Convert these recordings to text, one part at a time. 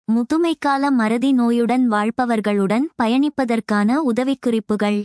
முதுமைக்கால மறதி நோயுடன் வாழ்பவர்களுடன் பயணிப்பதற்கான உதவிக்குறிப்புகள்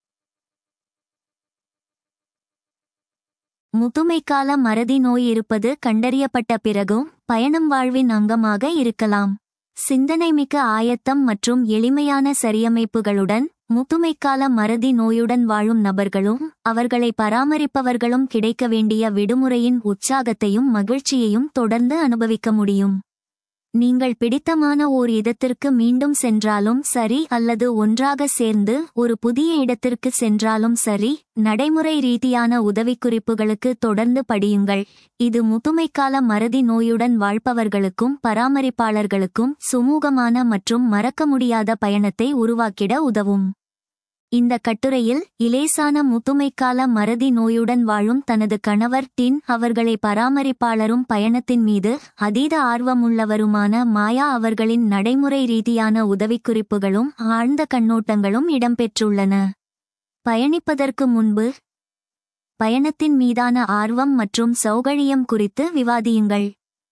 முதுமைக்கால மறதி நோய் இருப்பது கண்டறியப்பட்ட பிறகும் பயணம் வாழ்வின் அங்கமாக இருக்கலாம் சிந்தனைமிக்க ஆயத்தம் மற்றும் எளிமையான சரியமைப்புகளுடன் முதுமைக்கால மறதி நோயுடன் வாழும் நபர்களும் அவர்களை பராமரிப்பவர்களும் கிடைக்க வேண்டிய விடுமுறையின் உற்சாகத்தையும் மகிழ்ச்சியையும் தொடர்ந்து அனுபவிக்க முடியும் நீங்கள் பிடித்தமான ஓர் இடத்திற்கு மீண்டும் சென்றாலும் சரி அல்லது ஒன்றாக சேர்ந்து ஒரு புதிய இடத்திற்கு சென்றாலும் சரி நடைமுறை ரீதியான உதவிக்குறிப்புகளுக்கு தொடர்ந்து படியுங்கள் இது முதுமைக்கால மறதி நோயுடன் வாழ்பவர்களுக்கும் பராமரிப்பாளர்களுக்கும் சுமூகமான மற்றும் மறக்க முடியாத பயணத்தை உருவாக்கிட உதவும் இந்த கட்டுரையில் இலேசான முதுமைக்கால மறதி நோயுடன் வாழும் தனது கணவர் டின் அவர்களை பராமரிப்பாளரும் பயணத்தின் மீது அதீத ஆர்வமுள்ளவருமான மாயா அவர்களின் நடைமுறை ரீதியான உதவிக்குறிப்புகளும் ஆழ்ந்த கண்ணோட்டங்களும் இடம்பெற்றுள்ளன பயணிப்பதற்கு முன்பு பயணத்தின் மீதான ஆர்வம் மற்றும் சௌகரியம் குறித்து விவாதியுங்கள்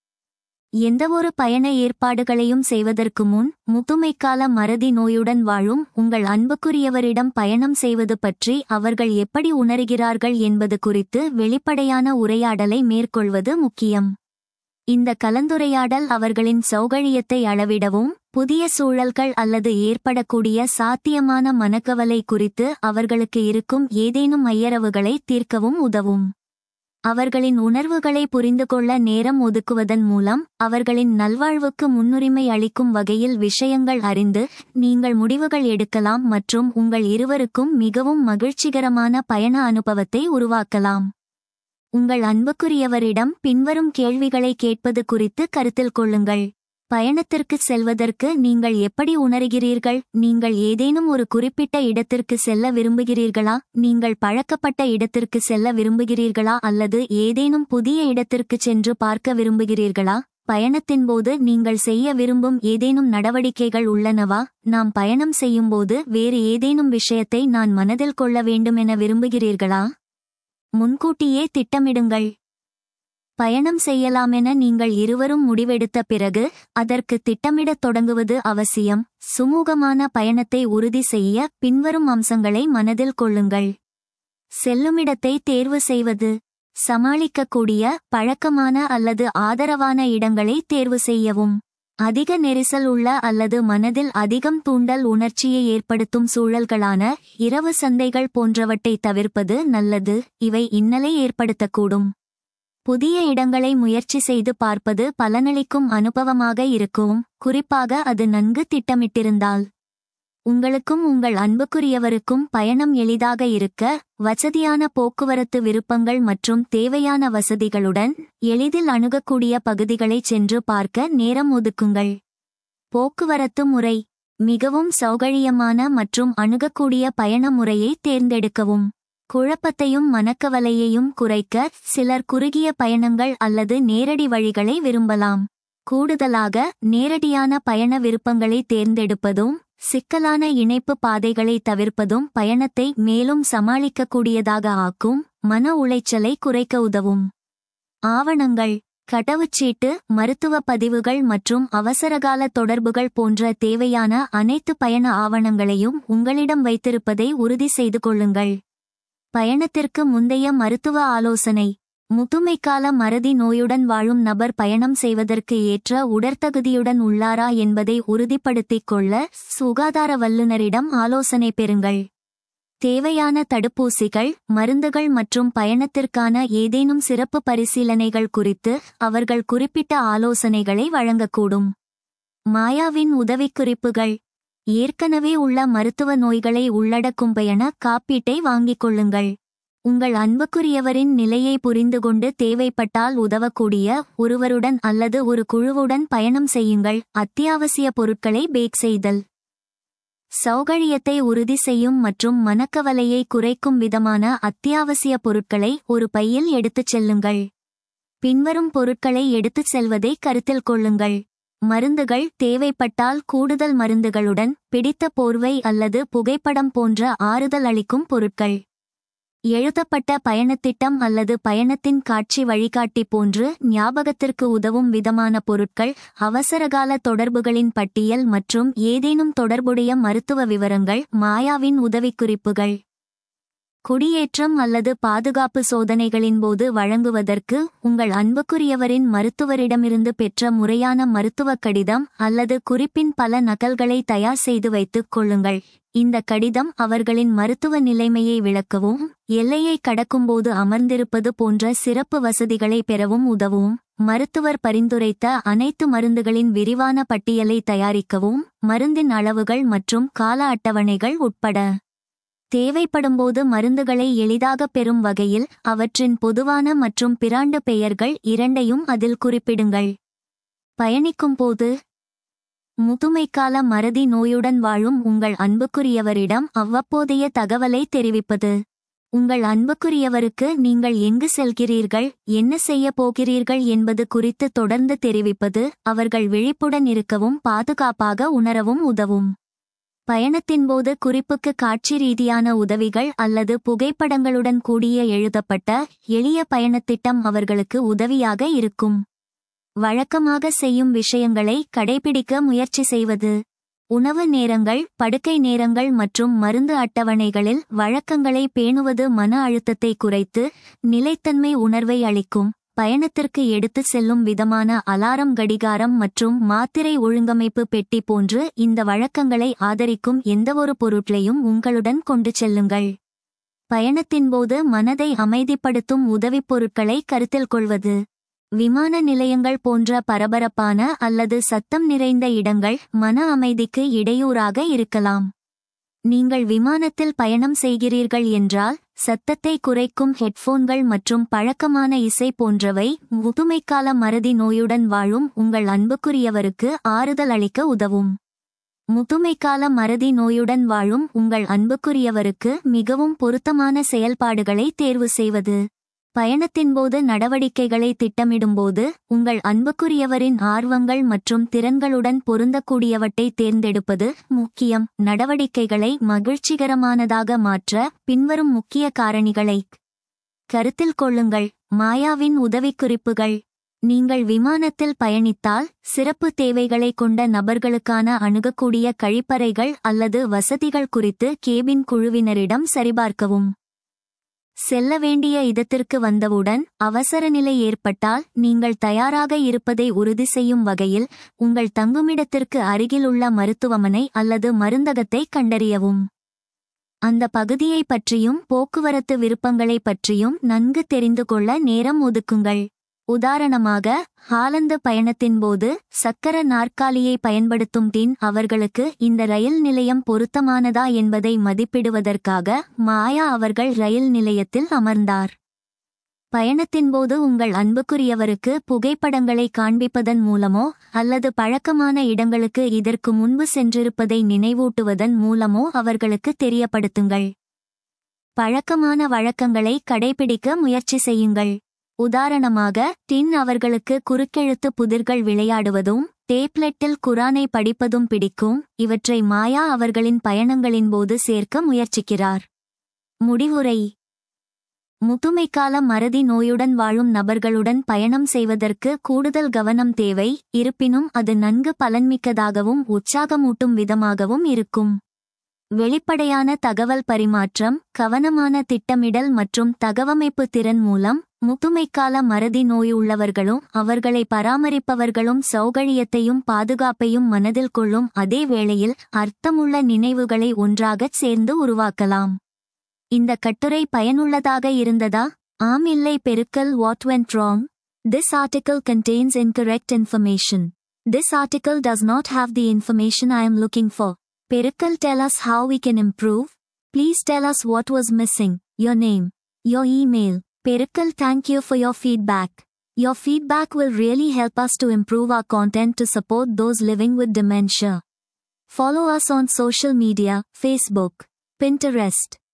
எந்தவொரு பயண ஏற்பாடுகளையும் செய்வதற்கு முன் முதுமைக்கால மறதி நோயுடன் வாழும் உங்கள் அன்புக்குரியவரிடம் பயணம் செய்வது பற்றி அவர்கள் எப்படி உணர்கிறார்கள் என்பது குறித்து வெளிப்படையான உரையாடலை மேற்கொள்வது முக்கியம் இந்த கலந்துரையாடல் அவர்களின் சௌகரியத்தை அளவிடவும் புதிய சூழல்கள் அல்லது ஏற்படக்கூடிய சாத்தியமான மனக்கவலை குறித்து அவர்களுக்கு இருக்கும் ஏதேனும் ஐயரவுகளை தீர்க்கவும் உதவும் அவர்களின் உணர்வுகளை புரிந்து கொள்ள நேரம் ஒதுக்குவதன் மூலம் அவர்களின் நல்வாழ்வுக்கு முன்னுரிமை அளிக்கும் வகையில் விஷயங்கள் அறிந்து நீங்கள் முடிவுகள் எடுக்கலாம் மற்றும் உங்கள் இருவருக்கும் மிகவும் மகிழ்ச்சிகரமான பயண அனுபவத்தை உருவாக்கலாம் உங்கள் அன்புக்குரியவரிடம் பின்வரும் கேள்விகளை கேட்பது குறித்து கருத்தில் கொள்ளுங்கள் பயணத்திற்கு செல்வதற்கு நீங்கள் எப்படி உணர்கிறீர்கள் நீங்கள் ஏதேனும் ஒரு குறிப்பிட்ட இடத்திற்கு செல்ல விரும்புகிறீர்களா நீங்கள் பழக்கப்பட்ட இடத்திற்கு செல்ல விரும்புகிறீர்களா அல்லது ஏதேனும் புதிய இடத்திற்கு சென்று பார்க்க விரும்புகிறீர்களா பயணத்தின்போது நீங்கள் செய்ய விரும்பும் ஏதேனும் நடவடிக்கைகள் உள்ளனவா நாம் பயணம் செய்யும்போது வேறு ஏதேனும் விஷயத்தை நான் மனதில் கொள்ள வேண்டுமென விரும்புகிறீர்களா முன்கூட்டியே திட்டமிடுங்கள் பயணம் செய்யலாமென நீங்கள் இருவரும் முடிவெடுத்த பிறகு அதற்கு திட்டமிடத் தொடங்குவது அவசியம் சுமூகமான பயணத்தை உறுதி செய்ய பின்வரும் அம்சங்களை மனதில் கொள்ளுங்கள் செல்லுமிடத்தை தேர்வு செய்வது சமாளிக்கக்கூடிய பழக்கமான அல்லது ஆதரவான இடங்களை தேர்வு செய்யவும் அதிக நெரிசல் உள்ள அல்லது மனதில் அதிகம் தூண்டல் உணர்ச்சியை ஏற்படுத்தும் சூழல்களான இரவு சந்தைகள் போன்றவற்றை தவிர்ப்பது நல்லது இவை இன்னலை ஏற்படுத்தக்கூடும் புதிய இடங்களை முயற்சி செய்து பார்ப்பது பலனளிக்கும் அனுபவமாக இருக்கும் குறிப்பாக அது நன்கு திட்டமிட்டிருந்தால் உங்களுக்கும் உங்கள் அன்புக்குரியவருக்கும் பயணம் எளிதாக இருக்க வசதியான போக்குவரத்து விருப்பங்கள் மற்றும் தேவையான வசதிகளுடன் எளிதில் அணுகக்கூடிய பகுதிகளை சென்று பார்க்க நேரம் ஒதுக்குங்கள் போக்குவரத்து முறை மிகவும் சௌகரியமான மற்றும் அணுகக்கூடிய பயண முறையை தேர்ந்தெடுக்கவும் குழப்பத்தையும் மனக்கவலையையும் குறைக்க சிலர் குறுகிய பயணங்கள் அல்லது நேரடி வழிகளை விரும்பலாம் கூடுதலாக நேரடியான பயண விருப்பங்களை தேர்ந்தெடுப்பதும் சிக்கலான இணைப்பு பாதைகளை தவிர்ப்பதும் பயணத்தை மேலும் சமாளிக்கக்கூடியதாக ஆக்கும் மன உளைச்சலை குறைக்க உதவும் ஆவணங்கள் கடவுச்சீட்டு மருத்துவ பதிவுகள் மற்றும் அவசரகால தொடர்புகள் போன்ற தேவையான அனைத்து பயண ஆவணங்களையும் உங்களிடம் வைத்திருப்பதை உறுதி செய்து கொள்ளுங்கள் பயணத்திற்கு முந்தைய மருத்துவ ஆலோசனை முதுமைக்கால மறதி நோயுடன் வாழும் நபர் பயணம் செய்வதற்கு ஏற்ற உடற்தகுதியுடன் உள்ளாரா என்பதை உறுதிப்படுத்திக் கொள்ள சுகாதார வல்லுநரிடம் ஆலோசனை பெறுங்கள் தேவையான தடுப்பூசிகள் மருந்துகள் மற்றும் பயணத்திற்கான ஏதேனும் சிறப்பு பரிசீலனைகள் குறித்து அவர்கள் குறிப்பிட்ட ஆலோசனைகளை வழங்கக்கூடும் மாயாவின் உதவிக்குறிப்புகள் ஏற்கனவே உள்ள மருத்துவ நோய்களை உள்ளடக்கும் பயண காப்பீட்டை வாங்கிக் கொள்ளுங்கள் உங்கள் அன்புக்குரியவரின் நிலையை புரிந்து கொண்டு தேவைப்பட்டால் உதவக்கூடிய ஒருவருடன் அல்லது ஒரு குழுவுடன் பயணம் செய்யுங்கள் அத்தியாவசிய பொருட்களை பேக் செய்தல் சௌகரியத்தை உறுதி செய்யும் மற்றும் மனக்கவலையை குறைக்கும் விதமான அத்தியாவசிய பொருட்களை ஒரு பையில் எடுத்துச் செல்லுங்கள் பின்வரும் பொருட்களை எடுத்துச் செல்வதை கருத்தில் கொள்ளுங்கள் மருந்துகள் தேவைப்பட்டால் கூடுதல் மருந்துகளுடன் பிடித்த போர்வை அல்லது புகைப்படம் போன்ற ஆறுதல் அளிக்கும் பொருட்கள் எழுதப்பட்ட பயணத்திட்டம் அல்லது பயணத்தின் காட்சி வழிகாட்டி போன்று ஞாபகத்திற்கு உதவும் விதமான பொருட்கள் அவசரகால தொடர்புகளின் பட்டியல் மற்றும் ஏதேனும் தொடர்புடைய மருத்துவ விவரங்கள் மாயாவின் உதவிக்குறிப்புகள் குடியேற்றம் அல்லது பாதுகாப்பு சோதனைகளின் போது வழங்குவதற்கு உங்கள் அன்புக்குரியவரின் மருத்துவரிடமிருந்து பெற்ற முறையான மருத்துவக் கடிதம் அல்லது குறிப்பின் பல நகல்களை தயார் செய்து வைத்துக் கொள்ளுங்கள் இந்த கடிதம் அவர்களின் மருத்துவ நிலைமையை விளக்கவும் எல்லையை கடக்கும்போது அமர்ந்திருப்பது போன்ற சிறப்பு வசதிகளை பெறவும் உதவும் மருத்துவர் பரிந்துரைத்த அனைத்து மருந்துகளின் விரிவான பட்டியலை தயாரிக்கவும் மருந்தின் அளவுகள் மற்றும் கால அட்டவணைகள் உட்பட தேவைப்படும்போது மருந்துகளை எளிதாக பெறும் வகையில் அவற்றின் பொதுவான மற்றும் பிராண்டு பெயர்கள் இரண்டையும் அதில் குறிப்பிடுங்கள் பயணிக்கும் போது முதுமைக்கால மறதி நோயுடன் வாழும் உங்கள் அன்புக்குரியவரிடம் அவ்வப்போதைய தகவலை தெரிவிப்பது உங்கள் அன்புக்குரியவருக்கு நீங்கள் எங்கு செல்கிறீர்கள் என்ன செய்ய போகிறீர்கள் என்பது குறித்து தொடர்ந்து தெரிவிப்பது அவர்கள் விழிப்புடன் இருக்கவும் பாதுகாப்பாக உணரவும் உதவும் பயணத்தின்போது குறிப்புக்கு காட்சி ரீதியான உதவிகள் அல்லது புகைப்படங்களுடன் கூடிய எழுதப்பட்ட எளிய பயணத்திட்டம் அவர்களுக்கு உதவியாக இருக்கும் வழக்கமாக செய்யும் விஷயங்களை கடைபிடிக்க முயற்சி செய்வது உணவு நேரங்கள் படுக்கை நேரங்கள் மற்றும் மருந்து அட்டவணைகளில் வழக்கங்களை பேணுவது மன அழுத்தத்தை குறைத்து நிலைத்தன்மை உணர்வை அளிக்கும் பயணத்திற்கு எடுத்துச் செல்லும் விதமான அலாரம் கடிகாரம் மற்றும் மாத்திரை ஒழுங்கமைப்பு பெட்டி போன்று இந்த வழக்கங்களை ஆதரிக்கும் எந்தவொரு பொருட்களையும் உங்களுடன் கொண்டு செல்லுங்கள் பயணத்தின்போது மனதை அமைதிப்படுத்தும் உதவிப் பொருட்களை கருத்தில் கொள்வது விமான நிலையங்கள் போன்ற பரபரப்பான அல்லது சத்தம் நிறைந்த இடங்கள் மன அமைதிக்கு இடையூறாக இருக்கலாம் நீங்கள் விமானத்தில் பயணம் செய்கிறீர்கள் என்றால் சத்தத்தை குறைக்கும் ஹெட்போன்கள் மற்றும் பழக்கமான இசை போன்றவை முதுமைக்கால மறதி நோயுடன் வாழும் உங்கள் அன்புக்குரியவருக்கு ஆறுதல் அளிக்க உதவும் முதுமைக்கால மறதி நோயுடன் வாழும் உங்கள் அன்புக்குரியவருக்கு மிகவும் பொருத்தமான செயல்பாடுகளை தேர்வு செய்வது பயணத்தின்போது நடவடிக்கைகளை திட்டமிடும்போது உங்கள் அன்புக்குரியவரின் ஆர்வங்கள் மற்றும் திறன்களுடன் பொருந்தக்கூடியவற்றை தேர்ந்தெடுப்பது முக்கியம் நடவடிக்கைகளை மகிழ்ச்சிகரமானதாக மாற்ற பின்வரும் முக்கிய காரணிகளை கருத்தில் கொள்ளுங்கள் மாயாவின் உதவிக்குறிப்புகள் நீங்கள் விமானத்தில் பயணித்தால் சிறப்பு தேவைகளை கொண்ட நபர்களுக்கான அணுகக்கூடிய கழிப்பறைகள் அல்லது வசதிகள் குறித்து கேபின் குழுவினரிடம் சரிபார்க்கவும் செல்ல வேண்டிய இடத்திற்கு வந்தவுடன் அவசர நிலை ஏற்பட்டால் நீங்கள் தயாராக இருப்பதை உறுதி செய்யும் வகையில் உங்கள் தங்குமிடத்திற்கு அருகிலுள்ள மருத்துவமனை அல்லது மருந்தகத்தை கண்டறியவும் அந்த பகுதியை பற்றியும் போக்குவரத்து விருப்பங்களை பற்றியும் நன்கு தெரிந்து கொள்ள நேரம் ஒதுக்குங்கள் உதாரணமாக ஹாலந்து பயணத்தின்போது சக்கர நாற்காலியை பயன்படுத்தும் டின் அவர்களுக்கு இந்த ரயில் நிலையம் பொருத்தமானதா என்பதை மதிப்பிடுவதற்காக மாயா அவர்கள் ரயில் நிலையத்தில் அமர்ந்தார் பயணத்தின்போது உங்கள் அன்புக்குரியவருக்கு புகைப்படங்களை காண்பிப்பதன் மூலமோ அல்லது பழக்கமான இடங்களுக்கு இதற்கு முன்பு சென்றிருப்பதை நினைவூட்டுவதன் மூலமோ அவர்களுக்கு தெரியப்படுத்துங்கள் பழக்கமான வழக்கங்களை கடைபிடிக்க முயற்சி செய்யுங்கள் உதாரணமாக டின் அவர்களுக்கு குறுக்கெழுத்து புதிர்கள் விளையாடுவதும் டேப்லெட்டில் குரானை படிப்பதும் பிடிக்கும் இவற்றை மாயா அவர்களின் பயணங்களின் போது சேர்க்க முயற்சிக்கிறார் முடிவுரை முதுமைக்கால மறதி நோயுடன் வாழும் நபர்களுடன் பயணம் செய்வதற்கு கூடுதல் கவனம் தேவை இருப்பினும் அது நன்கு பலன்மிக்கதாகவும் உற்சாகமூட்டும் விதமாகவும் இருக்கும் வெளிப்படையான தகவல் பரிமாற்றம் கவனமான திட்டமிடல் மற்றும் தகவமைப்பு திறன் மூலம் முதுமைக்கால மறதி நோய் உள்ளவர்களும் அவர்களை பராமரிப்பவர்களும் சௌகரியத்தையும் பாதுகாப்பையும் மனதில் கொள்ளும் அதே வேளையில் அர்த்தமுள்ள நினைவுகளை ஒன்றாகச் சேர்ந்து உருவாக்கலாம் இந்த கட்டுரை பயனுள்ளதாக இருந்ததா ஆம் இல்லை பெருக்கல் what went wrong this article contains incorrect information. This article does not have the information I am looking for. Perikal tell us how we can improve. Please tell us what was missing, your name, your email. Perikal thank you for your feedback. Your feedback will really help us to improve our content to support those living with dementia. Follow us on social media, Facebook, Pinterest,